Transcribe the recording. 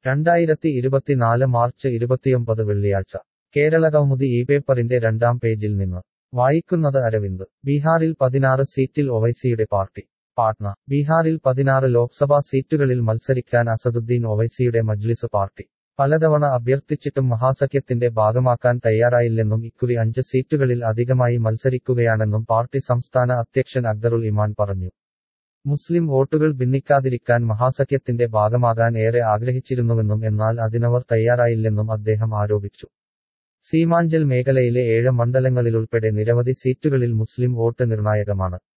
രണ്ടായിരത്തി ഇരുപത്തിനാല് മാർച്ച് ഇരുപത്തിയൊമ്പത് വെള്ളിയാഴ്ച കേരളകൗമുദി ഈ പേപ്പറിന്റെ രണ്ടാം പേജിൽ നിന്ന് വായിക്കുന്നത് അരവിന്ദ് ബീഹാറിൽ പതിനാറ് സീറ്റിൽ ഒവൈസിയുടെ പാർട്ടി പാട്ന ബീഹാറിൽ പതിനാറ് ലോക്സഭാ സീറ്റുകളിൽ മത്സരിക്കാൻ അസദുദ്ദീൻ ഒവൈസിയുടെ മജ്ലിസ് പാർട്ടി പലതവണ അഭ്യർത്ഥിച്ചിട്ടും മഹാസഖ്യത്തിന്റെ ഭാഗമാക്കാൻ തയ്യാറായില്ലെന്നും ഇക്കുറി അഞ്ച് സീറ്റുകളിൽ അധികമായി മത്സരിക്കുകയാണെന്നും പാർട്ടി സംസ്ഥാന അധ്യക്ഷൻ അക്തറുൽ ഇമാൻ പറഞ്ഞു മുസ്ലിം വോട്ടുകൾ ഭിന്നിക്കാതിരിക്കാൻ മഹാസഖ്യത്തിന്റെ ഭാഗമാകാൻ ഏറെ ആഗ്രഹിച്ചിരുന്നുവെന്നും എന്നാൽ അതിനവർ തയ്യാറായില്ലെന്നും അദ്ദേഹം ആരോപിച്ചു സീമാഞ്ചൽ മേഖലയിലെ ഏഴ് മണ്ഡലങ്ങളിലുൾപ്പെടെ നിരവധി സീറ്റുകളിൽ മുസ്ലിം വോട്ട് നിർണായകമാണ്